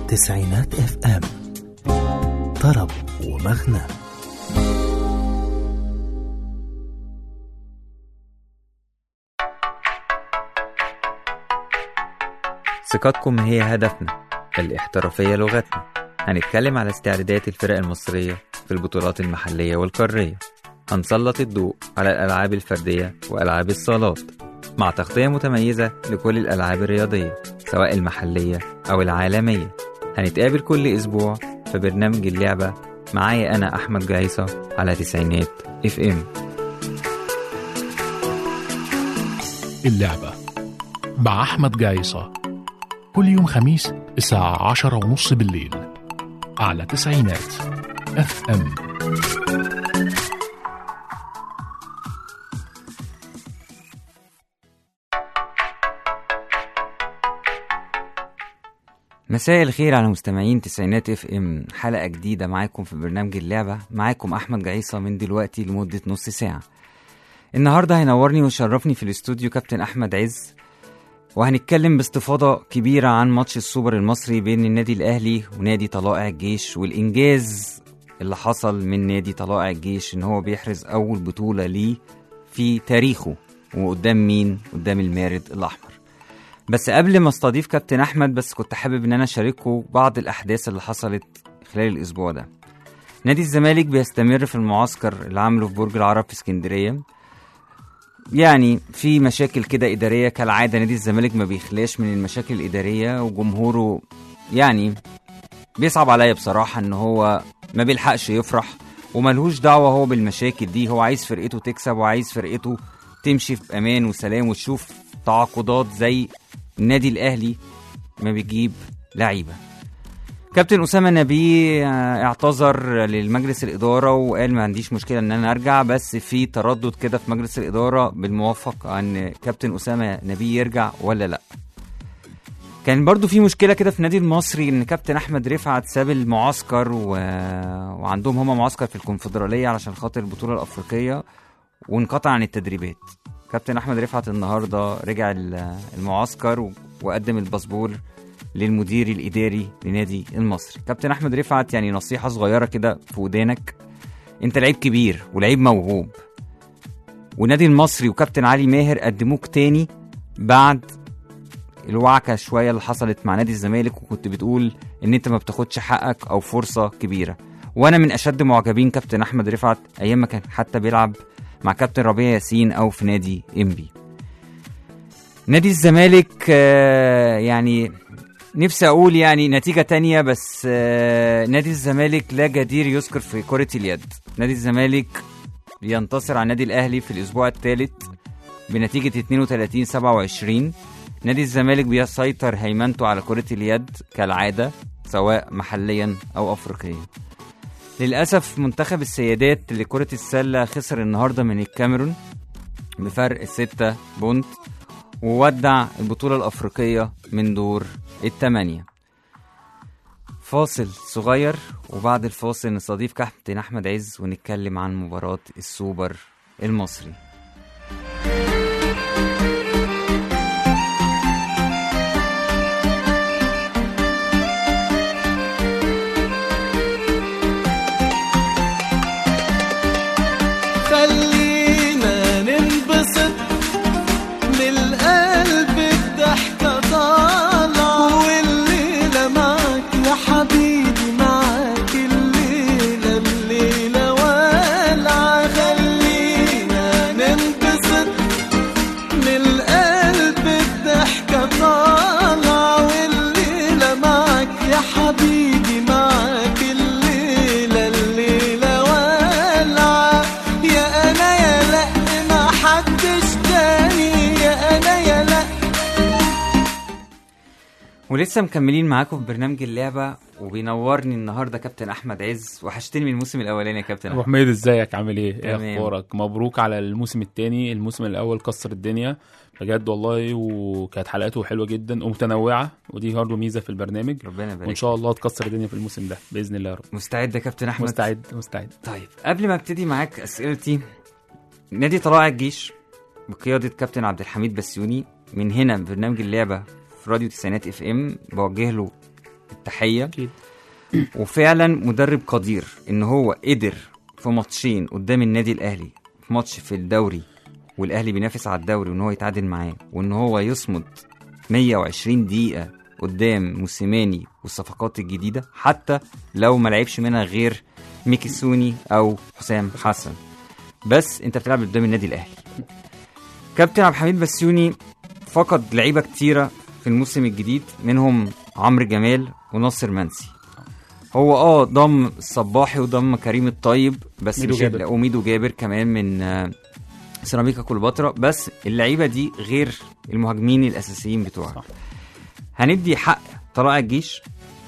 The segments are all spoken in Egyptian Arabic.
تسعينات اف ام طرب ومغنى ثقتكم هي هدفنا الاحترافية لغتنا هنتكلم على استعدادات الفرق المصرية في البطولات المحلية والقارية هنسلط الضوء على الألعاب الفردية وألعاب الصالات مع تغطية متميزة لكل الألعاب الرياضية سواء المحلية أو العالمية هنتقابل كل أسبوع في برنامج اللعبة معايا أنا أحمد جعيصة على تسعينات اف ام اللعبة مع أحمد جايصة كل يوم خميس الساعة عشرة ونص بالليل على تسعينات اف ام مساء الخير على مستمعين تسعينات اف ام حلقة جديدة معاكم في برنامج اللعبة معاكم أحمد جعيصة من دلوقتي لمدة نص ساعة النهاردة هينورني ويشرفني في الاستوديو كابتن أحمد عز وهنتكلم باستفاضة كبيرة عن ماتش السوبر المصري بين النادي الأهلي ونادي طلائع الجيش والإنجاز اللي حصل من نادي طلائع الجيش إن هو بيحرز أول بطولة ليه في تاريخه وقدام مين؟ قدام المارد الأحمر بس قبل ما استضيف كابتن احمد بس كنت حابب ان انا اشارككم بعض الاحداث اللي حصلت خلال الاسبوع ده نادي الزمالك بيستمر في المعسكر اللي عامله في برج العرب في اسكندريه يعني في مشاكل كده اداريه كالعاده نادي الزمالك ما بيخلاش من المشاكل الاداريه وجمهوره يعني بيصعب عليا بصراحه ان هو ما بيلحقش يفرح وملهوش دعوه هو بالمشاكل دي هو عايز فرقته تكسب وعايز فرقته تمشي في امان وسلام وتشوف تعاقدات زي النادي الاهلي ما بيجيب لعيبه كابتن اسامه نبيه آه، اعتذر للمجلس الاداره وقال ما عنديش مشكله ان انا ارجع بس في تردد كده في مجلس الاداره بالموافق ان كابتن اسامه نبيه يرجع ولا لا كان برضو في مشكله كده في النادي المصري ان كابتن احمد رفعت ساب المعسكر و... وعندهم هما معسكر في الكونفدراليه علشان خاطر البطوله الافريقيه وانقطع عن التدريبات كابتن احمد رفعت النهارده رجع ال- المعسكر و- وقدم الباسبور للمدير الاداري لنادي المصري كابتن احمد رفعت يعني نصيحه صغيره كده في ودانك انت لعيب كبير ولعيب موهوب ونادي المصري وكابتن علي ماهر قدموك تاني بعد الوعكه شويه اللي حصلت مع نادي الزمالك وكنت بتقول ان انت ما بتاخدش حقك او فرصه كبيره وانا من اشد معجبين كابتن احمد رفعت ايام ما كان حتى بيلعب مع كابتن ربيع ياسين او في نادي انبي نادي الزمالك آه، يعني نفسي اقول يعني نتيجة تانية بس آه، نادي الزمالك لا جدير يذكر في كرة اليد نادي الزمالك ينتصر على النادي الاهلي في الاسبوع الثالث بنتيجة 32 27 نادي الزمالك بيسيطر هيمنته على كرة اليد كالعادة سواء محليا او افريقيا للأسف منتخب السيدات لكرة السلة خسر النهاردة من الكاميرون بفرق ستة بونت وودع البطولة الأفريقية من دور الثمانية فاصل صغير وبعد الفاصل نستضيف كابتن أحمد عز ونتكلم عن مباراة السوبر المصري خلينا ننبسط من القلب الضحكة طالعة والليلة معك يا حبيبي معك الليلة الليلة والعة خلينا ننبسط من القلب الضحكة طالعة والليلة معك يا حبيبي معك الليلة الليلة والعة يا أنا يا لأ ما حدش تاني يا أنا يا لأ ولسه مكملين معاكم في برنامج اللعبة وبينورني النهاردة كابتن أحمد عز وحشتني من الموسم الأولاني يا كابتن ابو أحمد حميد ازيك عامل ايه؟ تمام. ايه اخبارك؟ مبروك على الموسم الثاني، الموسم الاول كسر الدنيا بجد والله وكانت حلقاته حلوه جدا ومتنوعه ودي برضه ميزه في البرنامج ربنا وان يبارك شاء الله تكسر الدنيا في الموسم ده باذن الله يا رب مستعد يا كابتن أحمد مستعد مستعد طيب قبل ما ابتدي معاك اسئلتي نادي طلائع الجيش بقياده كابتن عبد الحميد بسيوني من هنا برنامج اللعبه في راديو تسعينات اف ام بوجه له التحيه اكيد وفعلا مدرب قدير ان هو قدر في ماتشين قدام النادي الاهلي في ماتش في الدوري والاهلي بينافس على الدوري وان هو يتعادل معاه وان هو يصمد 120 دقيقه قدام موسيماني والصفقات الجديده حتى لو ما لعبش منها غير ميكي سوني او حسام حسن بس انت بتلعب قدام النادي الاهلي كابتن عبد الحميد بسيوني فقد لعيبه كتيره في الموسم الجديد منهم عمرو جمال وناصر منسي هو اه ضم الصباحي وضم كريم الطيب بس ميدو مش جابر. وميدو جابر كمان من آه، سيراميكا كليوباترا بس اللعيبه دي غير المهاجمين الاساسيين بتوعها صح. هندي حق طلائع الجيش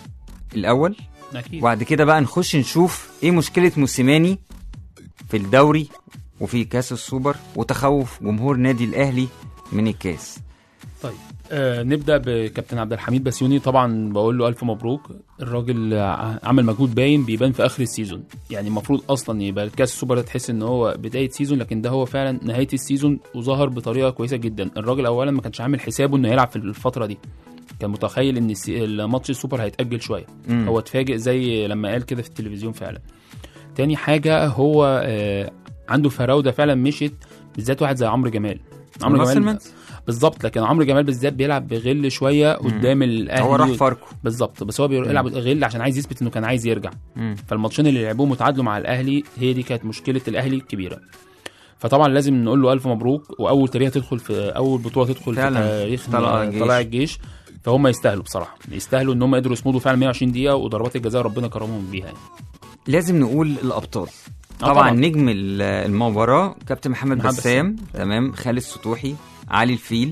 الاول اكيد وبعد كده بقى نخش نشوف ايه مشكله موسيماني في الدوري وفي كاس السوبر وتخوف جمهور نادي الاهلي من الكاس طيب آه نبدا بكابتن عبد الحميد بسيوني طبعا بقول له الف مبروك الراجل ع- عمل مجهود باين بيبان في اخر السيزون يعني المفروض اصلا يبقى الكاس السوبر ده تحس ان هو بدايه سيزون لكن ده هو فعلا نهايه السيزون وظهر بطريقه كويسه جدا الراجل اولا ما كانش عامل حسابه انه يلعب في الفتره دي كان متخيل ان السي- الماتش السوبر هيتاجل شويه مم. هو اتفاجئ زي لما قال كده في التلفزيون فعلا تاني حاجه هو آه عنده فراوده فعلا مشيت بالذات واحد زي عمرو جمال عمرو وناصر جمال منسي. بالظبط لكن عمرو جمال بالذات بيلعب بغل شويه قدام الاهلي هو راح فاركو بالظبط بس هو بيلعب غل عشان عايز يثبت انه كان عايز يرجع مم. فالماتشين اللي لعبوهم وتعادلوا مع الاهلي هي دي كانت مشكله الاهلي الكبيره فطبعا لازم نقول له الف مبروك واول تاريخ تدخل في اول بطوله تدخل فعلا. في تاريخ طلائع الجيش. طلائع الجيش فهم يستاهلوا بصراحه يستاهلوا ان هم قدروا يصمدوا فعلا 120 دقيقه وضربات الجزاء ربنا كرمهم بيها يعني. لازم نقول الابطال آه طبعا, طبعاً. نجم ال- المباراه كابتن محمد محمد بسام بسام. تمام خالد سطوحي علي الفيل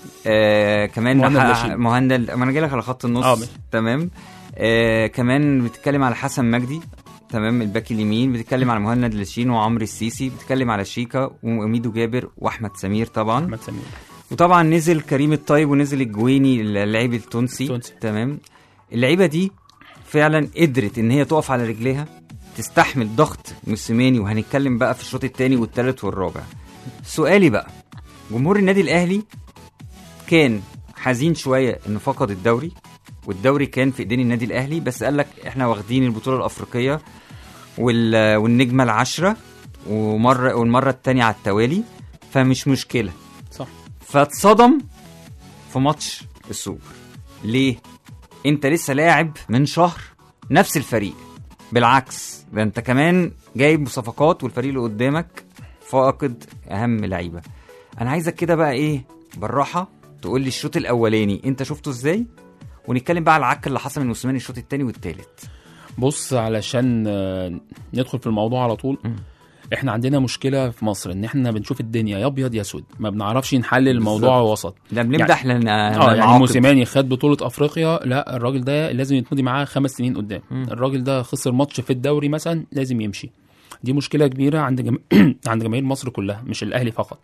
آه كمان مهند ح- لاشين. مهند ما انا جاي لك على خط النص آه، ماشي. تمام آه كمان بتتكلم على حسن مجدي تمام الباك اليمين بتتكلم على مهند لاشين وعمرو السيسي بتتكلم على شيكا وميدو جابر واحمد سمير طبعا احمد سمير وطبعا نزل كريم الطيب ونزل الجويني اللعيب التونسي التونسي. تمام اللعيبه دي فعلا قدرت ان هي تقف على رجليها تستحمل ضغط موسيماني وهنتكلم بقى في الشوط الثاني والثالث والرابع سؤالي بقى جمهور النادي الاهلي كان حزين شويه انه فقد الدوري والدوري كان في ايدين النادي الاهلي بس قال لك احنا واخدين البطوله الافريقيه وال... والنجمه العشره ومره والمره الثانيه على التوالي فمش مشكله صح فاتصدم في ماتش السوبر ليه انت لسه لاعب من شهر نفس الفريق بالعكس ده انت كمان جايب صفقات والفريق اللي قدامك فاقد اهم لعيبه انا عايزك كده بقى ايه بالراحه تقول لي الشوط الاولاني انت شفته ازاي ونتكلم بقى على العك اللي حصل من موسيماني الشوط الثاني والثالث بص علشان آه، ندخل في الموضوع على طول مم. احنا عندنا مشكله في مصر ان احنا بنشوف الدنيا يا ابيض يا اسود ما بنعرفش نحلل الموضوع وسط ده بنمدح لان اه يعني موسيماني خد بطوله افريقيا لا الراجل ده لازم يتمضي معاه خمس سنين قدام مم. الراجل ده خسر ماتش في الدوري مثلا لازم يمشي دي مشكله كبيره عند جم... عند جماهير مصر كلها مش الاهلي فقط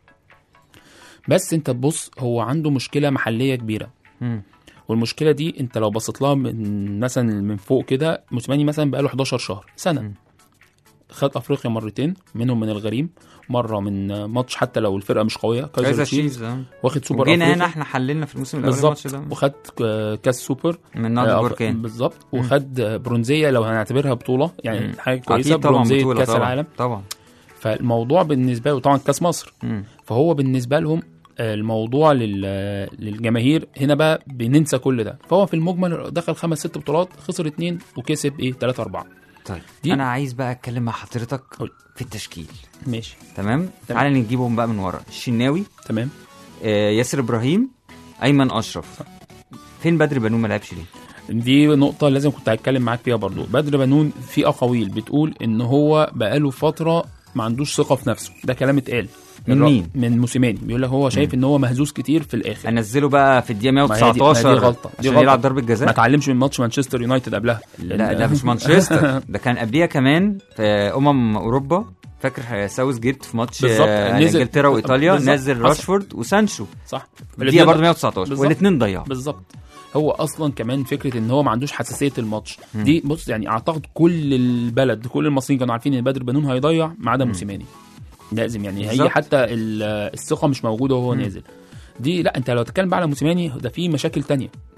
بس انت تبص هو عنده مشكله محليه كبيره مم. والمشكله دي انت لو بصيت لها من مثلا من فوق كده موسيماني مثلا بقاله 11 شهر سنه مم. خد افريقيا مرتين منهم من الغريم مره من ماتش حتى لو الفرقه مش قويه كايزر كايزر تشيفز شيفز آه. واخد سوبر وجينا هنا افريقيا احنا حللنا في الموسم الاول الماتش بالظبط ده وخد آه، كاس سوبر من نادي آه، بركان بالظبط وخد آه، برونزيه لو هنعتبرها بطوله يعني مم. حاجه كويسه اكيد طبعا برونزيه بطوله كاس طبعا العالم طبعا فالموضوع بالنسبه له طبعا كاس مصر مم. فهو بالنسبه لهم آه، الموضوع لل- للجماهير هنا بقى بننسى كل ده فهو في المجمل دخل خمس ست بطولات خسر اتنين وكسب ايه تلاتة اربعة طيب دي- انا عايز بقى اتكلم مع حضرتك قول. في التشكيل ماشي تمام تعال نجيبهم بقى من ورا الشناوي تمام آه ياسر ابراهيم ايمن اشرف فين بدر بنون ما لعبش ليه دي نقطة لازم كنت هتكلم معاك فيها برضو بدر بنون في أقاويل بتقول إن هو بقاله فترة ما عندوش ثقة في نفسه ده كلام اتقال من الر- مين؟ من موسيماني بيقول لك هو شايف إن هو مهزوز كتير في الآخر انزله بقى في الدقيقه ما هي دي- ما هي دي 119 غلطة. دي عشان غلطة. يلعب ضربه ما جزاء اتعلمش من ماتش مانشستر يونايتد قبلها لا ده مش مانشستر ده كان قبليها كمان في امم اوروبا فاكر ساوث جيت في ماتش بالظبط. آه، نزل- انجلترا وايطاليا بالظبط. نزل حصل. راشفورد وسانشو صح الدقيقه برضه 119 بالظبط. والاثنين ضيعوا بالظبط هو اصلا كمان فكره ان هو ما عندوش حساسيه الماتش دي بص يعني اعتقد كل البلد كل المصريين كانوا عارفين ان بدر بنون هيضيع ما عدا موسيماني لازم يعني هي بالظبط. حتى ال- الثقه مش موجوده وهو نازل دي لا انت لو تتكلم بقى على موسيماني ده في مشاكل تانية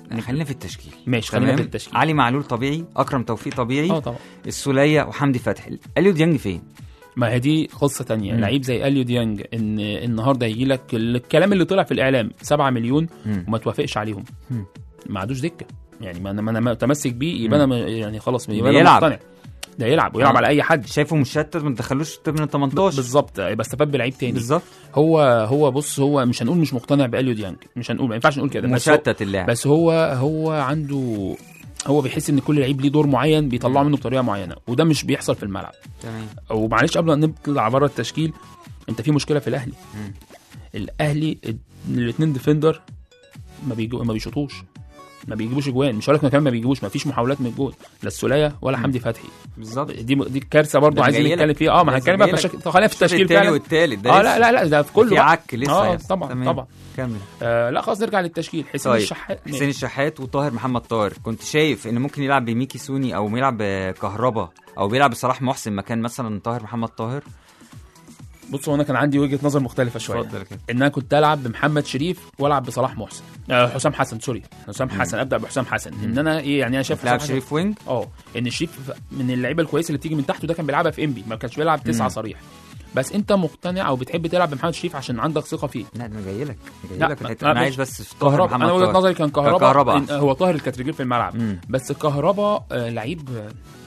خلينا في التشكيل ماشي خلينا تمام؟ في التشكيل علي معلول طبيعي اكرم توفيق طبيعي اه طبعا السوليه وحمدي فتحي اليو ديانج فين ما هي دي قصه تانية مم. لعيب زي اليو ديانج ان النهارده يجي لك الكلام اللي طلع في الاعلام 7 مليون مم. وما توافقش عليهم مم. ما عادوش دكه يعني ما انا ما انا متمسك بيه يبقى انا م- يعني خلاص يبقى بيلعب. انا مقتنع ده يلعب ويلعب آه. على اي حد شايفه مشتت ما تدخلوش من ال 18 بالظبط يبقى استفاد بلعيب تاني بالظبط هو هو بص هو مش هنقول مش مقتنع باليو ديانج مش هنقول ما ينفعش نقول كده بس هو, مشتت اللاعب بس هو هو عنده هو بيحس ان كل لعيب ليه دور معين بيطلعه منه بطريقه معينه وده مش بيحصل في الملعب تمام ومعلش قبل ما نطلع بره التشكيل انت في مشكله في الاهلي مم. الاهلي الاثنين ديفندر ما بيجو ما بيشوطوش ما بيجيبوش اجوان مش هقول لك كمان ما بيجيبوش ما فيش محاولات من الجول لا السوليه ولا حمدي فتحي بالظبط دي دي كارثه برضه ده عايزين جاي لك. نتكلم فيها اه ما ده هنتكلم بقى في جاي لك. الشكل طب خلينا في التشكيل الثاني فعلا والثالث ده اه لسه. لا لا لا ده في كله في بقى. عك لسه اه هيحصل. طبعا تمام. طبعا كمل آه لا خلاص نرجع للتشكيل حسين طيب الشحات حسين الشحات وطاهر محمد طاهر كنت شايف ان ممكن يلعب بميكي سوني او يلعب بكهربا او بيلعب بصلاح محسن مكان مثلا طاهر محمد طاهر بص هو انا كان عندي وجهه نظر مختلفه شويه اتفضل كده ان انا كنت العب بمحمد شريف والعب بصلاح محسن آه حسام حسن سوري حسام حسن ابدا بحسام حسن ان انا ايه يعني انا شايف لاعب حسام حسن- شريف وينج اه ان شريف من اللعيبه الكويسه اللي بتيجي من تحت وده كان بيلعبها في انبي ما كانش بيلعب تسعه مم. صريح بس انت مقتنع او بتحب تلعب بمحمد شريف عشان عندك ثقه فيه لا انا جاي لك جاي لا، لك في ما- الحتة. ما- انا مش- عايز بس في طاهر كهربا محمد انا وجهه طاهر نظري كان كهربا كهربا. إن- هو طاهر كانت في الملعب مم. بس كهربا آه، لعيب آه،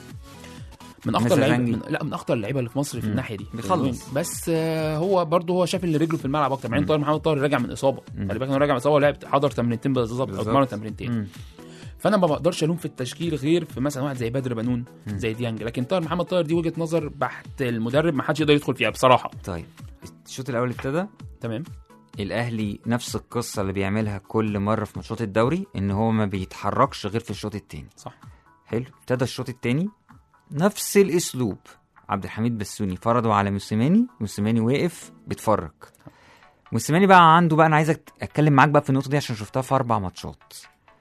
من اخطر مزاجنجي. لعيبه من لا من اخطر اللعيبه اللي في مصر في مم. الناحيه دي بيخلص. بس آه، هو برضه هو شاف اللي رجله في الملعب اكتر مع ان طاهر محمد طاهر راجع من اصابه مم. خلي بالك انه راجع من اصابه ولعب حضر تمرينتين بالظبط او بالظبط. اتمرن تمرينتين مم. فانا ما بقدرش الوم في التشكيل غير في مثلا واحد زي بدر بنون مم. زي ديانج لكن طاهر محمد طاهر دي وجهه نظر بحت المدرب ما حدش يقدر يدخل فيها بصراحه طيب الشوط الاول ابتدى تمام الاهلي نفس القصه اللي بيعملها كل مره في ماتشات الدوري ان هو ما بيتحركش غير في الشوط التاني صح حلو ابتدى الشوط التاني نفس الاسلوب عبد الحميد بسوني فرضوا على موسيماني موسيماني واقف بيتفرج موسيماني بقى عنده بقى انا عايزك اتكلم معاك بقى في النقطه دي عشان شفتها في اربع ماتشات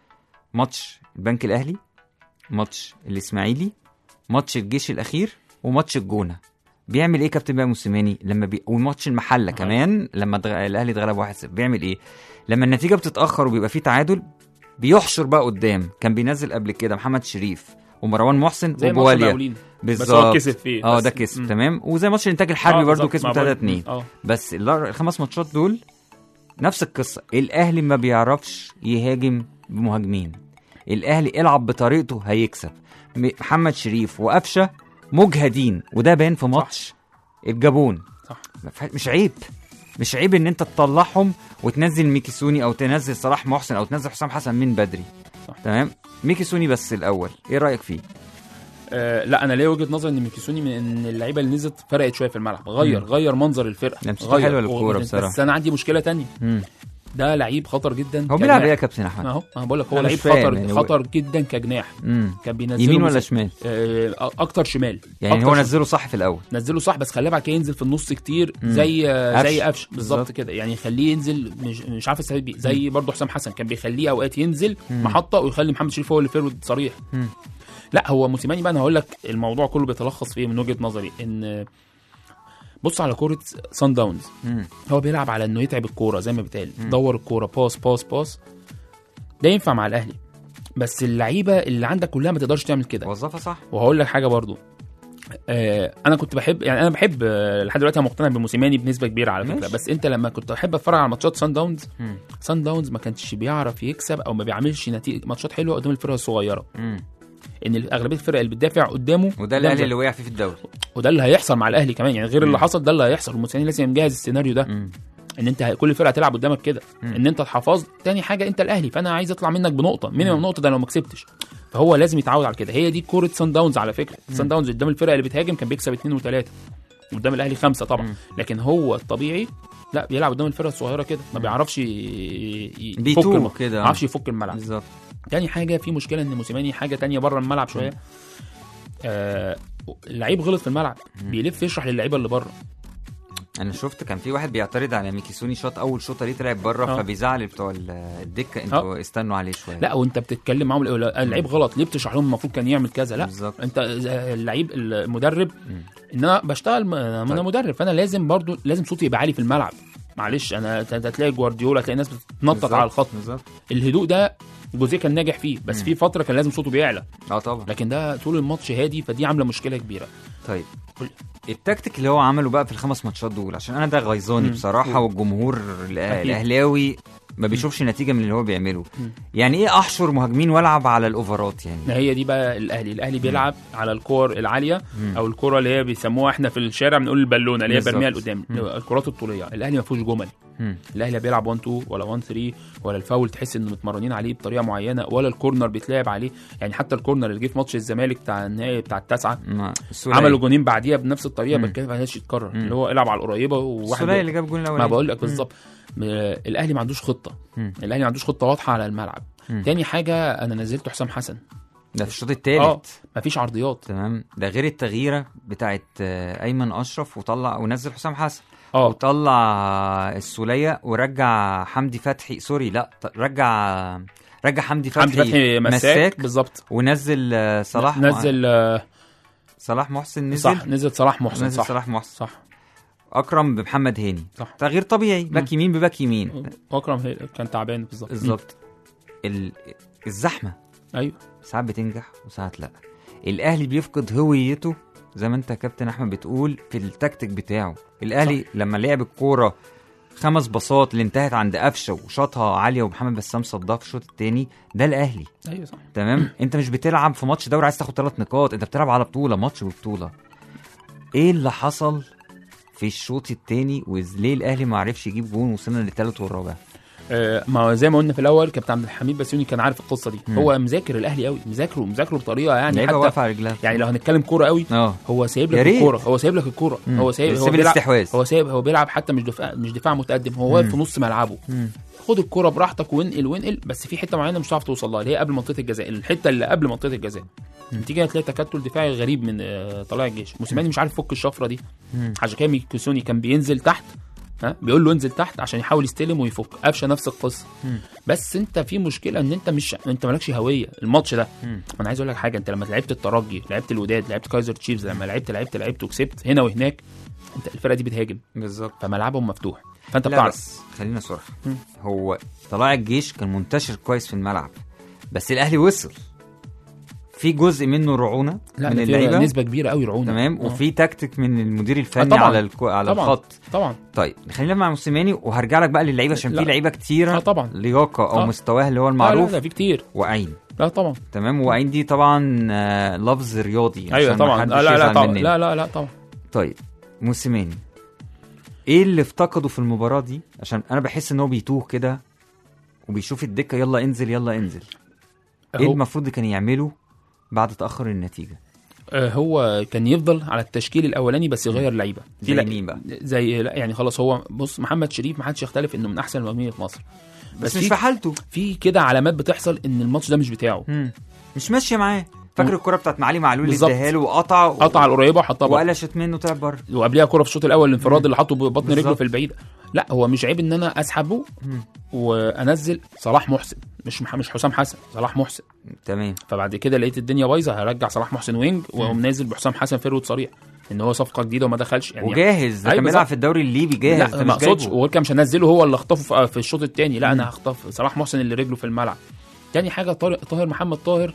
ماتش البنك الاهلي ماتش الاسماعيلي ماتش الجيش الاخير وماتش الجونه بيعمل ايه كابتن بقى موسيماني لما بي... وماتش المحله كمان لما دغ... الاهلي اتغلب 1-0 بيعمل ايه لما النتيجه بتتاخر وبيبقى فيه تعادل بيحشر بقى قدام كان بينزل قبل كده محمد شريف ومروان محسن زي ماتش وجواليا المقاولين بس هو بالظبط كسب فيه اه بس- ده كسب مم. تمام وزي ماتش الانتاج الحربي آه، برضو بالظبط. كسبوا مع 3 برضو. 2 اه بس الأر- الخمس ماتشات دول نفس القصه الاهلي ما بيعرفش يهاجم بمهاجمين الاهلي العب بطريقته هيكسب م- محمد شريف وقفشه مجهدين وده بان في ماتش الجابون صح ما فيها- مش عيب مش عيب ان انت تطلعهم وتنزل ميكيسوني او تنزل صلاح محسن او تنزل حسام حسن من بدري صح. تمام ميكيسوني بس الاول ايه رايك فيه آه لا انا ليا وجهه نظر ان ميكيسوني من ان اللعيبه اللي نزلت فرقت شويه في الملعب غير مم. غير منظر الفرقه لمسته غير حلوة للكورة و- بصراحة. بس انا عندي مشكله تانية مم. ده لعيب خطر جدا هو بيلعب كجناح. ايه يا كابتن احمد اهو انا بقول لك هو أنا لعيب مش فاهم خطر يعني هو- خطر جدا كجناح مم. كان بينزله يمين ولا مس- شمال آه اكتر شمال يعني أكتر هو شمال. نزله صح في الاول نزله صح بس خليه بعد كده ينزل في النص كتير مم. زي آه، زي قفش. قفش بالظبط بالظبط. كده يعني خليه ينزل مش مش عارف استفيد بيه زي برضه حسام حسن كان بيخليه اوقات ينزل مم. محطه ويخلي محمد شريف هو اللي فيرود صريح مم. لا هو موسيماني بقى انا هقول لك الموضوع كله بيتلخص في ايه من وجهه نظري ان بص على كوره سان داونز مم. هو بيلعب على انه يتعب الكوره زي ما بيتقال مم. دور الكوره باس باس باس ده ينفع مع الاهلي بس اللعيبه اللي عندك كلها ما تقدرش تعمل كده وظفها صح وهقول لك حاجه برضو آه انا كنت بحب يعني انا بحب آه لحد دلوقتي انا مقتنع بموسيماني بنسبه كبيره على فكره ماشي. بس انت لما كنت احب اتفرج على ماتشات سان داونز مم. سان داونز ما كانش بيعرف يكسب او ما بيعملش نتيجه ماتشات حلوه قدام الفرق الصغيره مم. ان اغلبيه الفرق اللي بتدافع قدامه وده الاهلي جامدة. اللي وقع فيه في الدوري وده اللي هيحصل مع الاهلي كمان يعني غير اللي مم. حصل ده اللي هيحصل وموسيماني لازم يجهز السيناريو ده مم. ان انت كل فرقه تلعب قدامك كده مم. ان انت اتحفظت تاني حاجه انت الاهلي فانا عايز اطلع منك بنقطه مينيمم نقطه ده لو ما كسبتش فهو لازم يتعود على كده هي دي كوره سان داونز على فكره سان داونز قدام الفرقه اللي بتهاجم كان بيكسب اثنين وثلاثه قدام الاهلي خمسه طبعا مم. لكن هو الطبيعي لا بيلعب قدام الفرقه الصغيره كده ما بيعرفش ي- ي- يفك بيتوه الم- كده. ما بيعرفش يفك الملعب بالظبط تاني حاجه في مشكله ان موسيماني حاجه تانية بره الملعب شويه آه اللعيب غلط في الملعب بيلف يشرح للعيبه اللي بره انا شفت كان في واحد بيعترض على ميكيسوني شاط اول شوطه ليه طلع بره آه. فبيزعل بتوع ال- الدكه انتوا استنوا عليه شويه لا وانت بتتكلم معاهم اللعيب غلط ليه بتشرح لهم المفروض كان يعمل كذا لا بالظبط. انت اللعيب المدرب مم. ان انا بشتغل ما انا طيب. مدرب فانا لازم برضو لازم صوتي يبقى عالي في الملعب معلش انا أنت هتلاقي جوارديولا هتلاقي ناس بتتنطط بالظبط، على الخط بالظبط الهدوء ده جوزيه كان ناجح فيه بس مم. في فتره كان لازم صوته بيعلى اه طبعا لكن ده طول الماتش هادي فدي عامله مشكله كبيره طيب قول. التكتيك اللي هو عمله بقى في الخمس ماتشات دول عشان انا ده غيظاني مم. بصراحه قول. والجمهور الأه- أكيد. الاهلاوي ما بيشوفش نتيجه من اللي هو بيعمله مم. يعني ايه احشر مهاجمين والعب على الاوفرات يعني ما هي دي بقى الاهلي الاهلي بيلعب على الكور العاليه مم. او الكره اللي هي بيسموها احنا في الشارع بنقول البالونه اللي هي بالظبط. برميها لقدام مم. الكرات الطوليه الاهلي ما فيهوش جمل مم. الاهلي لا بيلعب 1 2 ولا 1 3 ولا الفاول تحس انه متمرنين عليه بطريقه معينه ولا الكورنر بيتلعب عليه يعني حتى الكورنر اللي جه في ماتش الزمالك بتاع النهائي بتاع التاسعه ما السولية. عملوا جونين بعديها بنفس الطريقه مم. بس كده ما كانش يتكرر مم. اللي هو العب على القريبه وواحد السولية اللي جاب الجون الاول ما بقول لك بالظبط م- الاهلي ما عندوش خطه مم. الاهلي ما عندوش خطه واضحه على الملعب مم. تاني حاجه انا نزلت حسام حسن ده في الشوط اه الثالث مفيش عرضيات تمام ده غير التغييره بتاعت آه، ايمن اشرف وطلع ونزل حسام حسن اه وطلع السوليه ورجع حمدي فتحي سوري لا ط- رجع رجع حمدي فتحي, حمدي فتحي مساك بالظبط ونزل آه، صلاح نزل آه، صلاح محسن نزل صح نزل صلاح محسن نزل صح صلاح محسن صح اكرم بمحمد هاني صح تغيير طبيعي باك يمين بباك يمين اكرم هي- كان تعبان بالظبط بالظبط ال... الزحمه ايوه ساعات بتنجح وساعات لا الاهلي بيفقد هويته زي ما انت يا كابتن احمد بتقول في التكتيك بتاعه الاهلي صح. لما لعب الكوره خمس باصات اللي انتهت عند قفشه وشاطها عاليه ومحمد بسام صدها في الشوط الثاني ده الاهلي ايوه صح تمام انت مش بتلعب في ماتش دوري عايز تاخد ثلاث نقاط انت بتلعب على بطوله ماتش ببطوله ايه اللي حصل في الشوط الثاني وليه الاهلي ما عرفش يجيب جون وصلنا للثالث والرابع آه، ما هو زي ما قلنا في الاول كابتن عبد الحميد بسيوني كان عارف القصه دي مم. هو مذاكر الاهلي قوي مذاكره مذاكره بطريقه يعني لعيبه حتى واقفه على رجلها يعني لو هنتكلم كوره قوي اه هو سايب يا لك ريت. الكوره هو سايب لك الكوره مم. هو سايب هو سيب بيلعب الاستحواذ هو سايب هو بيلعب حتى مش دفاع مش دفاع متقدم هو واقف في نص ملعبه مم. خد الكوره براحتك وانقل وانقل بس في حته معينه مش هتعرف توصل لها اللي هي قبل منطقه الجزاء الحته اللي قبل منطقه الجزاء تيجي تلاقي تكتل دفاعي غريب من آه، طلائع الجيش موسيماني مش عارف يفك الشفره دي مم. حاجكامي كوسوني كان بينزل تحت ها بيقول له انزل تحت عشان يحاول يستلم ويفك قفشه نفس القصه مم. بس انت في مشكله ان انت مش انت مالكش هويه الماتش ده مم. انا عايز اقول لك حاجه انت لما لعبت الترجي لعبت الوداد لعبت كايزر تشيفز لما لعبت لعبت لعبت وكسبت هنا وهناك انت الفرقه دي بتهاجم بالظبط فملعبهم مفتوح فانت لا بتعرف بس خلينا صراحة مم. هو طلائع الجيش كان منتشر كويس في الملعب بس الاهلي وصل في جزء منه رعونه لا من ده في اللعيبه نسبه كبيره قوي رعونه تمام آه. وفي تكتيك من المدير الفني طبعاً. على الكو... على طبعاً. الخط طبعا طيب خلينا مع موسيماني وهرجع لك بقى للعيبه عشان لا. في لعيبه كتيره اه طبعا لياقه او آه. مستواها اللي هو لا لا المعروف لا في كتير وعين لا طبعا تمام وعين دي طبعا آه، لفظ رياضي ايوه عشان ما طبعا حدش لا لا لا يزعل طبعا مننا. لا لا لا طبعا طيب موسيماني ايه اللي افتقده في المباراه دي عشان انا بحس ان هو بيتوه كده وبيشوف الدكه يلا انزل يلا انزل ايه هو, المفروض كان يعمله بعد تاخر النتيجه آه، هو كان يفضل على التشكيل الاولاني بس يغير لعيبه في زي لا- مين بقى زي لا يعني خلاص هو بص محمد شريف ما حدش يختلف انه من احسن المهاجمين في مصر بس, مش في حالته في كده علامات بتحصل ان الماتش ده مش بتاعه مم. مش ماشيه معاه فاكر الكره بتاعت معالي معلول اللي بالظبط. اداها له وقطع و- قطع القريبه وحطها بره وقلشت منه طلع بره وقبلها كره في الشوط الاول الانفراد اللي حطه ببطن رجله بالظبط. في البعيده لا هو مش عيب ان انا اسحبه مم. وانزل صلاح محسن مش مح- مش حسام حسن صلاح محسن تمام فبعد كده لقيت الدنيا بايظه هرجع صلاح محسن وينج واقوم نازل بحسام حسن فيرود صريح ان هو صفقه جديده وما دخلش يعني وجاهز ده أيوة كان بيلعب بالظبط. في الدوري الليبي جاهز لا أنت ما مش اقصدش جايبه. وهو كان مش هنزله هو اللي اخطفه في- في الشوط الثاني لا انا هخطف صلاح محسن اللي رجله في الملعب تاني حاجه طارق طاهر محمد طاهر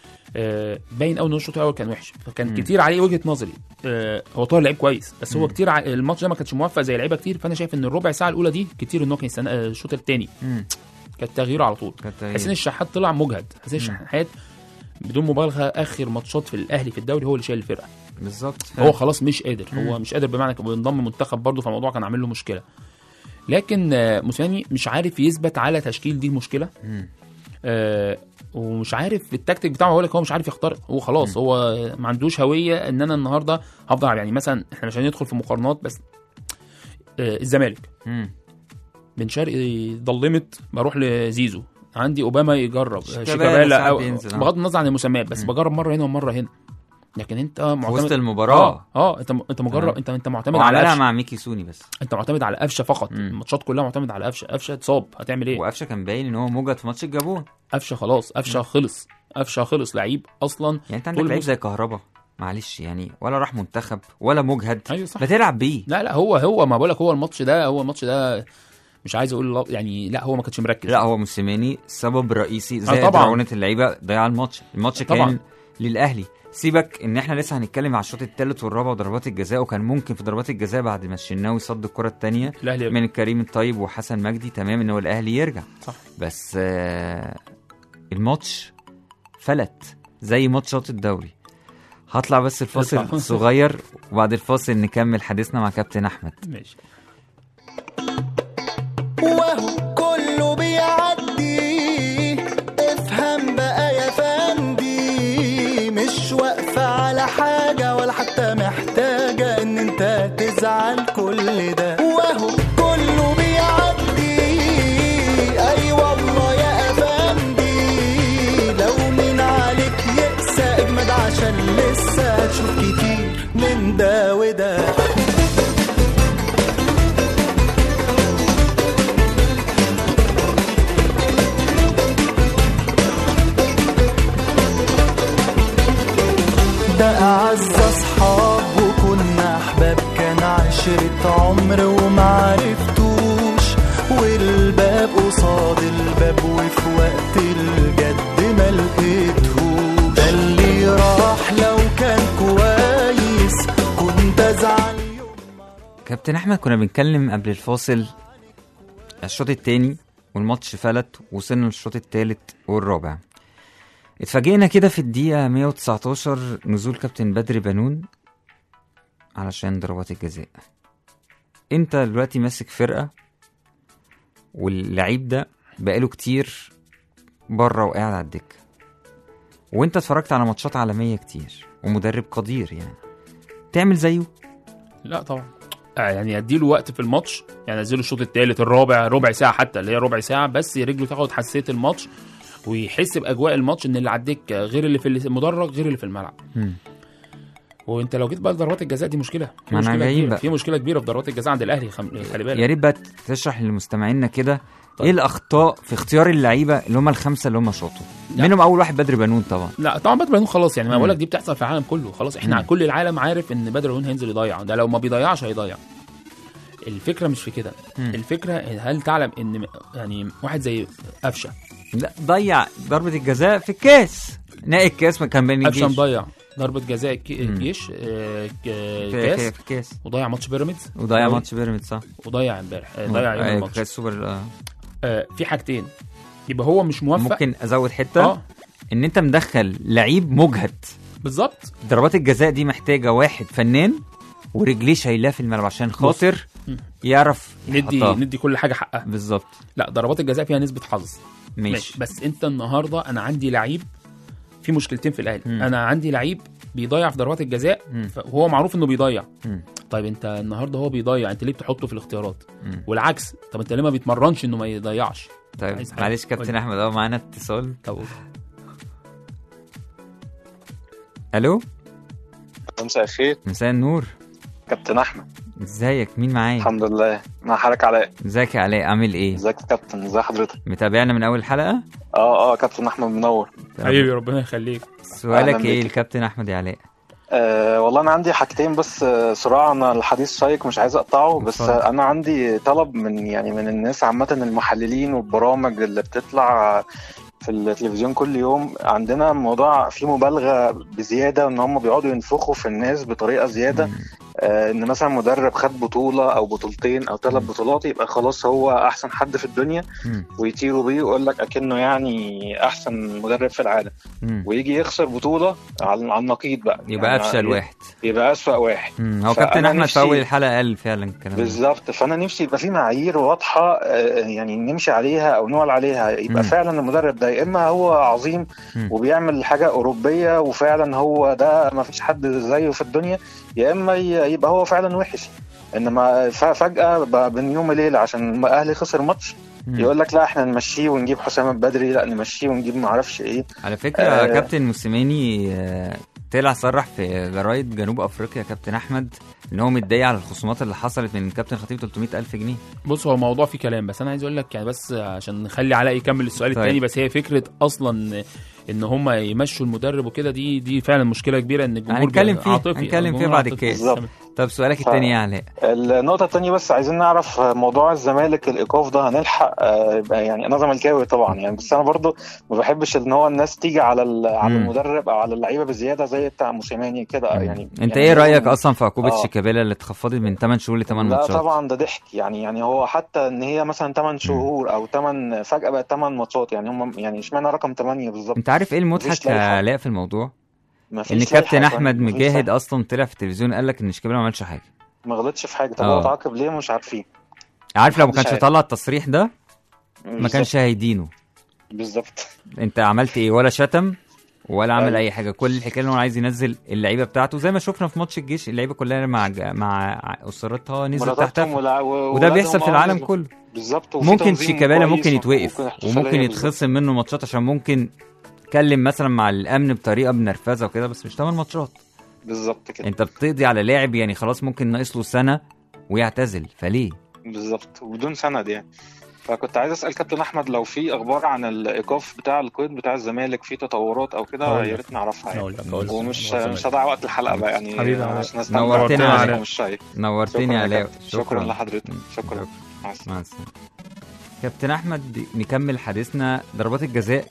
آه، باين قوي ان هو الشوط الاول كان وحش فكان مم. كتير عليه وجهه نظري آه، هو طاهر لعيب كويس بس هو مم. كتير ع... الماتش ده ما كانش موفق زي لعيبه كتير فانا شايف ان الربع ساعه الاولى دي كتير ان هو كان يستنى آه، الشوط الثاني مم. كانت تغييره على طول كانت تغيير. حسين الشحات طلع مجهد حسين الشحات بدون مبالغه اخر ماتشات في الاهلي في الدوري هو اللي شايل الفرقه بالظبط هو خلاص مش قادر مم. هو مش قادر بمعنى كده بينضم منتخب برضه فالموضوع كان عامل له مشكله لكن آه، موسيماني مش عارف يثبت على تشكيل دي مشكله مم. آه، ومش عارف التكتيك بتاعه هو لك هو مش عارف يخترق هو خلاص هو ما عندوش هويه ان انا النهارده هفضل يعني مثلا احنا مش هندخل في مقارنات بس آه، الزمالك مم. بن شرقي ضلمت بروح لزيزو عندي اوباما يجرب شيكابالا شيكابالا ساعات أو بينزل، آه. بغض النظر عن المسميات بس مم. بجرب مره هنا ومره هنا لكن انت في معتمد وسط المباراه اه اه انت انت مجرب تمام. انت انت معتمد على وعملها قفشه مع ميكي سوني بس انت معتمد على قفشه فقط مم. الماتشات كلها معتمد على قفشه قفشه اتصاب هتعمل ايه وقفشه كان باين ان هو موجد في ماتش الجابون قفشه خلاص قفشه خلص قفشه خلص لعيب اصلا يعني انت طول عندك لعيب الموسم. زي كهربا معلش يعني ولا راح منتخب ولا مجهد ايوه صح ما تلعب بيه لا لا هو هو ما بقولك هو الماتش ده هو الماتش ده مش عايز اقول لا- يعني لا هو ما كانش مركز لا هو موسيماني السبب الرئيسي زائد طبعاً. رعونه اللعيبه ضياع الماتش الماتش طبعاً. كان للاهلي سيبك ان احنا لسه هنتكلم على الشوط الثالث والرابع وضربات الجزاء وكان ممكن في ضربات الجزاء بعد ما الشناوي صد الكره الثانيه الاهلي من كريم الطيب وحسن مجدي تمام ان هو الاهلي يرجع صح. بس آه الماتش فلت زي ماتشات الدوري هطلع بس الفاصل اطلع. صغير وبعد الفاصل نكمل حديثنا مع كابتن احمد ماشي وهو كله بيعدي افهم بقى يا فندي مش واقفة على حاجة ولا حتى محتاجة ان انت تزعل كل ده وهو كله بيعدي اي والله يا افندي لو من عليك يقسى اجمد عشان لسه هتشوف كتير من ده وده ده أعز أصحاب وكنا أحباب كان عشرة عمر ومعرفتوش والباب قصاد الباب وفي وقت الجد ما لقيتهوش ده اللي راح لو كان كويس كنت أزعل يوم كابتن احمد كنا بنتكلم قبل الفاصل الشوط التاني والماتش فلت وصلنا للشوط التالت والرابع اتفاجئنا كده في الدقيقة 119 نزول كابتن بدر بنون علشان ضربات الجزاء انت دلوقتي ماسك فرقة واللعيب ده بقاله كتير بره وقاعد على الدكة وانت اتفرجت على ماتشات عالمية كتير ومدرب قدير يعني تعمل زيه لا طبعا آه يعني اديله وقت في الماتش يعني انزله الشوط الثالث الرابع ربع ساعه حتى اللي هي ربع ساعه بس رجله تاخد حساسيه الماتش ويحس باجواء الماتش ان اللي على الدكه غير اللي في المدرج غير اللي في الملعب مم. وانت لو جيت بقى لضربات الجزاء دي مشكله في ما أنا مشكله جايين كبيره بقى. في مشكله كبيره في ضربات الجزاء عند الاهلي خم... خلي بالك يا ريت بقى تشرح لمستمعينا كده طيب. ايه الاخطاء في اختيار اللعيبه اللي هم الخمسه اللي هم شاطوا لا. منهم اول واحد بدر بنون طبعا لا طبعا بدر بنون خلاص يعني ما مم. بقول لك دي بتحصل في العالم كله خلاص احنا مم. كل العالم عارف ان بدر بنون هينزل يضيع ده لو ما بيضيعش هيضيع الفكره مش في كده مم. الفكره هل تعلم ان يعني واحد زي قفشه لا ضيع ضربه الجزاء في الكاس نهائي الكاس ما كان بين قفشه الجيش مضيع ضربه جزاء الكي- مم. الجيش آه، ك- في, في, كاس في الكاس وضيع ماتش بيراميدز وضيع و- ماتش بيراميدز صح وضيع امبارح آه، ضيع يوم آه، الماتش كاس سوبر آه. آه، في حاجتين يبقى هو مش موفق ممكن ازود حته اه ان انت مدخل لعيب مجهد بالظبط ضربات الجزاء دي محتاجه واحد فنان ورجليه شايلاه في الملعب عشان خاطر مم. يعرف ندي يحطها. ندي كل حاجه حقها بالظبط لا ضربات الجزاء فيها نسبه حظ ماشي ماشي بس انت النهارده انا عندي لعيب في مشكلتين في الاهلي مم. انا عندي لعيب بيضيع في ضربات الجزاء مم. ف- وهو معروف انه بيضيع مم. طيب انت النهارده هو بيضيع انت ليه بتحطه في الاختيارات مم. والعكس طب انت ليه ما بيتمرنش انه ما يضيعش طيب عايز حاجة. معلش كابتن قول. احمد اه معانا اتصال طب الو مساء الخير مساء النور كابتن احمد ازيك مين معايا الحمد لله مع حضرتك علاء ازيك يا علاء عامل ايه ازيك يا كابتن ازي حضرتك متابعنا من اول حلقه اه اه كابتن احمد منور حبيبي ربنا يخليك سؤالك أهلاً ايه بيك. الكابتن احمد يا علاء آه والله انا عندي حاجتين بس آه، صراع انا الحديث شيق مش عايز اقطعه بس اتفضل. آه، انا عندي طلب من يعني من الناس عامه المحللين والبرامج اللي بتطلع في التلفزيون كل يوم عندنا موضوع فيه مبالغه بزياده ان هم بيقعدوا ينفخوا في الناس بطريقه زياده مم. آه، ان مثلا مدرب خد بطوله او بطولتين او ثلاث مم. بطولات يبقى خلاص هو احسن حد في الدنيا مم. ويطيروا بيه ويقول لك اكنه يعني احسن مدرب في العالم مم. ويجي يخسر بطوله على على النقيض بقى يبقى يعني افشل واحد يبقى اسوأ واحد مم. هو فأنا كابتن احمد في نفسي- اول الحلقه قال فعلا الكلام ده بالظبط فانا نفسي يبقى في معايير واضحه آه، يعني نمشي عليها او نقول عليها يبقى مم. فعلا المدرب ده يا اما هو عظيم مم. وبيعمل حاجه اوروبيه وفعلا هو ده ما فيش حد زيه في الدنيا يا اما ي- يبقى هو فعلا وحش انما ف- فجاه بقى بين يوم وليله عشان اهلي خسر ماتش مم. يقول لك لا احنا نمشيه ونجيب حسام البدري لا نمشيه ونجيب ما اعرفش ايه على فكره آه. كابتن موسيماني آه، طلع صرح في جرايد جنوب افريقيا كابتن احمد ان هو متضايق على الخصومات اللي حصلت من كابتن خطيب 300 الف جنيه بص هو الموضوع فيه كلام بس انا عايز اقول لك يعني بس عشان نخلي علاء يكمل السؤال طيب. الثاني بس هي فكره اصلا ان هم يمشوا المدرب وكده دي دي فعلا مشكله كبيره ان الجمهور هنتكلم بي- فيه، عاطفي هنتكلم الجمهور فيه بعد عاطفي. الكاس. بالظبط. طب سؤالك ف- التاني يا علاء النقطة التانية بس عايزين نعرف موضوع الزمالك الإيقاف ده هنلحق آه، يبقى يعني أنا زملكاوي طبعا يعني بس أنا برضو ما بحبش إن هو الناس تيجي على ال- على مم. المدرب أو على اللعيبة بزيادة زي بتاع موسيماني كده يعني انت يعني ايه رايك لازم- اصلا في عقوبه آه. شيكابالا اللي اتخفضت من 8 شهور ل 8 لا ماتشات طبعا ده ضحك يعني يعني هو حتى ان هي مثلا 8 شهور او 8 فجأة بقت 8 ماتشات يعني هم يعني اشمعنى رقم 8 بالظبط انت عارف ايه المضحك مفيش يا لائحة. علاء في الموضوع مفيش ان لائحة كابتن يا احمد فندم، مفيش مجاهد لائحة. اصلا طلع في التلفزيون قال لك ان شيكابالا ما عملش حاجه ما غلطش في حاجة طب آه. هو اتعاقب ليه مش عارفين عارف لو ما محدش كانش عارف. طلع التصريح ده ما بالظبط. كانش هيدينه بالظبط انت عملت ايه ولا شتم ولا عمل أيوة. اي حاجه كل الحكايه ان هو عايز ينزل اللعيبه بتاعته زي ما شفنا في ماتش الجيش اللعيبه كلها مع ج- مع اسرتها نزلت مراتاتهم تحتها ولا- و- وده وولادهم بيحصل في آه العالم نزلوا. كله بالظبط وفي ممكن تنظيم شيكابالا كويس ممكن يتوقف احتفالية وممكن بالظبط. يتخصم منه ماتشات عشان ممكن اتكلم مثلا مع الامن بطريقه بنرفزه وكده بس مش 8 ماتشات بالظبط كده انت بتقضي على لاعب يعني خلاص ممكن ناقص له سنه ويعتزل فليه بالظبط وبدون سند يعني فكنت عايز اسال كابتن احمد لو في اخبار عن الايقاف بتاع القيد بتاع الزمالك في تطورات او كده هقول يا لك. ريت نعرفها يعني هقول لك هقول لك ومش هو مش هضيع وقت الحلقه بقى يعني حبيبي علاء. عشان نستمتع نورتنا وقت يا القهوة علاء. والشاي نورتني شكرا يا يا علاء كابتن. شكرا لحضرتك شكرا مع السلامه مع السلامه كابتن احمد نكمل حديثنا ضربات الجزاء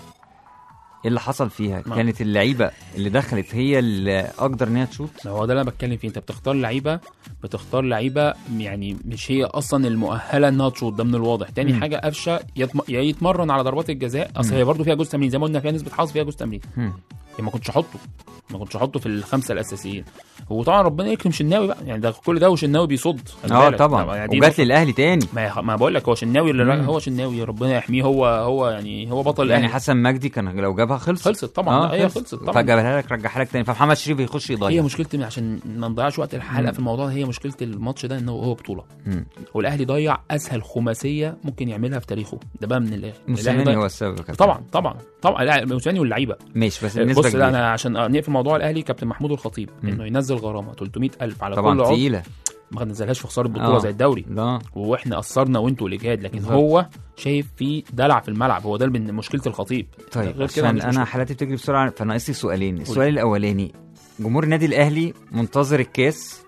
ايه اللي حصل فيها نعم. كانت اللعيبه اللي دخلت هي اللي اقدر ان هي تشوط هو ده اللي انا بتكلم فيه انت بتختار لعيبه بتختار لعيبه يعني مش هي اصلا المؤهله انها تشوط ده من الواضح تاني مم. حاجه قفشه يتم... يا يتمرن على ضربات الجزاء اصل مم. هي برضه فيها جزء تمرين زي ما قلنا فيها نسبه حظ فيها جزء تمرين مم. يعني ما كنتش احطه ما كنتش احطه في الخمسه الاساسيين وطبعا ربنا يكرم شناوي بقى يعني ده كل ده وشناوي بيصد خلي اه بالك. طبعا يعني دي وجات للاهلي تاني ما ما بقول لك هو شناوي اللي مم. هو شناوي ربنا يحميه هو هو يعني هو بطل يعني الاهلي حسن مجدي كان لو جابها خلص خلصت طبعا لا، هي خلصت طبعا فجابها لك رجعها لك تاني فمحمد شريف يخش هي يضيع مشكلتي عشان ما نضيعش وقت الحلقه مم. في الموضوع ده هي مشكله الماتش ده ان هو هو بطوله مم. والاهلي ضيع اسهل خماسيه ممكن يعملها في تاريخه ده بقى من الاخر الأهلي موسيماني ضيع- هو السبب يا كابتن. طبعا طبعا طبعا لا موسيماني واللعيبه ماشي بس النسبه بص لا كبيره انا عشان نقفل موضوع الاهلي كابتن محمود الخطيب مم. انه ينزل غرامه 300000 على كل طبعا عضو تقيله ما نزلهاش في خساره بطوله آه. زي الدوري لا واحنا قصرنا وانتوا الاجهاد لكن بالظبط. هو شايف في دلع في الملعب هو ده من مشكله الخطيب طيب غير كده عشان مفيش انا مشكلة. حالاتي بتجري بسرعه فناقص لي سؤالين السؤال الاولاني جمهور النادي الاهلي منتظر الكاس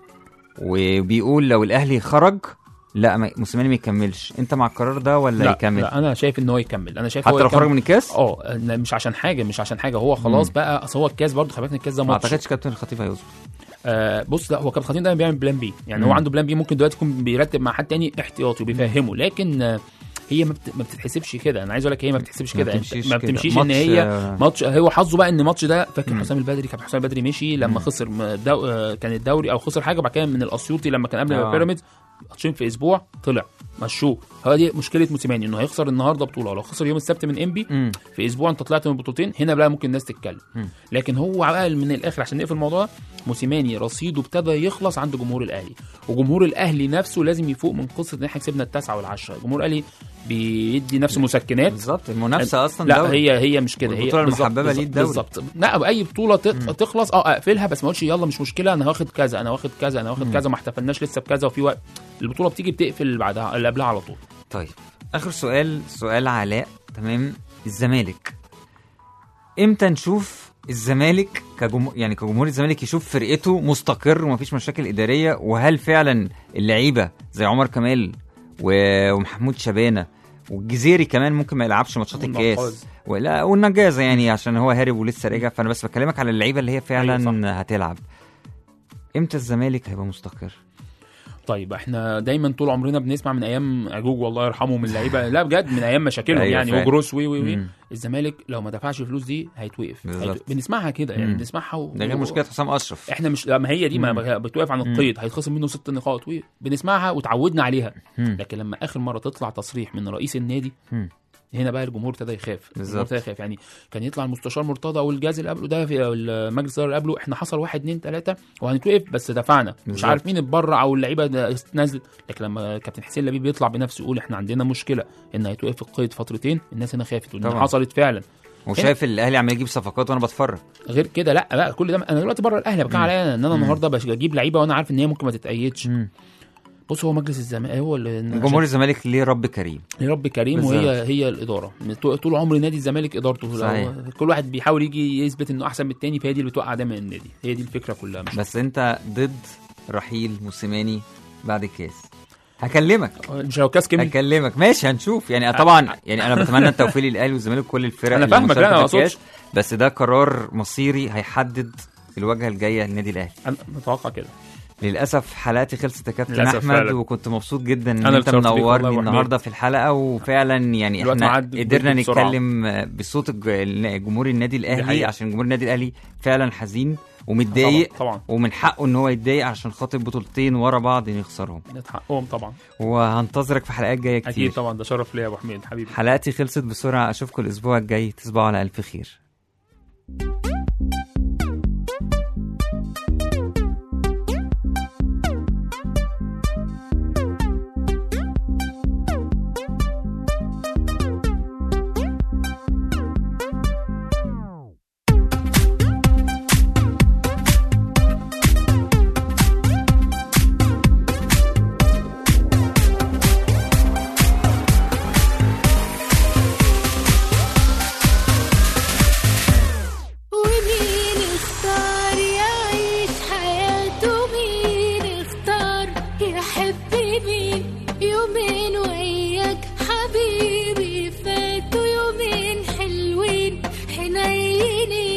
وبيقول لو الاهلي خرج لا ما- موسيماني ما يكملش انت مع القرار ده ولا لا, يكمل لا انا شايف ان هو يكمل انا شايف حتى هو لو يكمل. خرج من الكاس اه لا، مش عشان حاجه مش عشان حاجه هو خلاص مم. بقى اصل هو الكاس برضه خلي بالك إن الكاس ده ما ماتش اعتقدش كابتن الخطيب هيظبط آه بص لا هو كابتن خطيب دايما بيعمل بلان بي يعني مم. هو عنده بلان بي ممكن دلوقتي يكون بيرتب مع حد تاني احتياطي وبيفهمه لكن آه هي ما, بت... ما بتتحسبش كده انا عايز اقول لك هي ما بتتحسبش ما كده أنت- بتمشيش ما كده. بتمشيش ان ماتش، هي آه، ماتش هو حظه بقى ان الماتش ده فاكر مم. حسام البدري كان حسام البدري مشي لما مم. خسر م- دو... آه، كان الدوري او خسر حاجه وبعد كده من الاسيوطي لما كان قبل آه. بيراميدز ماتشين في اسبوع طلع مشوه هو دي مشكله موسيماني انه هيخسر النهارده بطوله ولو خسر يوم السبت من انبي مم. في اسبوع انت طلعت من بطولتين هنا بقى ممكن الناس تتكلم مم. لكن هو بقى من الاخر عشان نقفل الموضوع موسيماني رصيده ابتدى يخلص عند جمهور الاهلي وجمهور الاهلي نفسه لازم يفوق من قصه ان احنا كسبنا التاسعه والعشره جمهور الاهلي بيدي نفسه مسكنات بالظبط المنافسه اصلا لا دوري. هي هي مش كده هي والبطولة بالظبط- المحببة ليه بالظبط- الدوري. بالظبط لا باي بطوله تت- تخلص اه اقفلها بس ما اقولش يلا مش مشكله انا واخد كذا انا واخد كذا انا واخد مم. كذا ما احتفلناش لسه بكذا وفي وقت البطوله بتيجي بتقفل اللي بعدها اللي قبلها على طول طيب اخر سؤال سؤال علاء تمام الزمالك امتى نشوف الزمالك كجمهور يعني كجمهور الزمالك يشوف فرقته مستقر ومفيش مشاكل اداريه وهل فعلا اللعيبه زي عمر كمال و- ومحمود شبانه والجزيري كمان ممكن ما يلعبش ماتشات الكاس والنقاز. ولا والنجازه يعني عشان هو هارب ولسه راجع فانا بس بكلمك على اللعيبه اللي هي فعلا أيوة هتلعب امتى الزمالك هيبقى مستقر طيب احنا دايما طول عمرنا بنسمع من ايام اجوج والله يرحمه من اللعيبه لا بجد من ايام مشاكلهم أيوة يعني فعلا. وجروس وي وي وي مم. الزمالك لو ما دفعش الفلوس دي هيتوقف بالظبط. هيتوقف. بنسمعها كده يعني مم. بنسمعها و... ده غير مشكله حسام اشرف احنا مش لا ما هي دي ما مم. بتوقف عن القيد هيتخصم منه ست نقاط وي- بنسمعها وتعودنا عليها مم. لكن لما اخر مره تطلع تصريح من رئيس النادي مم. هنا بقى الجمهور ابتدى يخاف الجمهور بالظبط. ابتدى يخاف يعني كان يطلع المستشار مرتضى او الجهاز اللي قبله ده في المجلس الاداره اللي قبله احنا حصل واحد اتنين تلاته وهنتوقف بس دفعنا مش بالظبط. عارف مين اتبرع او اللعيبه ده نزلت لكن لما كابتن حسين لبيب بيطلع بنفسه يقول احنا عندنا مشكله ان هيتوقف القيد فترتين الناس هنا خافت وان طبعا. حصلت فعلا وشايف الاهلي عمال يجيب صفقات وانا بتفرج غير كده لا بقى كل ده انا دلوقتي بره الاهلي بتكلم عليا أنا، ان انا النهارده بجيب لعيبه وانا عارف ان هي ممكن ما تتأيدش بص هو مجلس الزمالك هو اللي جمهور الزمالك ليه رب كريم يا رب كريم بالظبط. وهي هي الاداره طول طول عمر نادي الزمالك ادارته صحيح. هو- كل واحد بيحاول يجي يثبت انه احسن من التاني فهي دي اللي بتوقع دايما النادي هي دي الفكره كلها مش بس انت ضد رحيل موسيماني بعد الكاس هكلمك مش لو كاس كمل هكلمك ماشي هنشوف يعني طبعا يعني انا بتمنى التوفيق للاهلي والزمالك وكل الفرق أنا اللي فاهمك، لا، مشاركة أنا في ما الكاس، بس ده قرار مصيري هيحدد الواجهه الجايه للنادي الاهلي انا متوقع كده للاسف حلقتي خلصت يا كابتن للأسف احمد فعلا. وكنت مبسوط جدا ان أنا انت اتشرفت بيك والله منورني يا أبو النهارده في الحلقه وفعلا يعني الوقت احنا معدي قدرنا بسرعة. نتكلم بصوت الج- جمهور النادي الاهلي حقيقة. عشان جمهور النادي الاهلي فعلا حزين ومتضايق طبعا طبعا ومن حقه ان هو يتضايق عشان خاطر بطولتين ورا بعض يخسرهم ده حقهم طبعا وهنتظرك في حلقات جايه كتير اكيد طبعا ده شرف ليا يا ابو حميد حبيبي حلقتي خلصت بسرعه اشوفكم الاسبوع الجاي تصبحوا على الف خير ومين اختار يعيش حياته مين اختار يحب مين يومين وياك حبيبي فاتوا يومين حلوين حنينين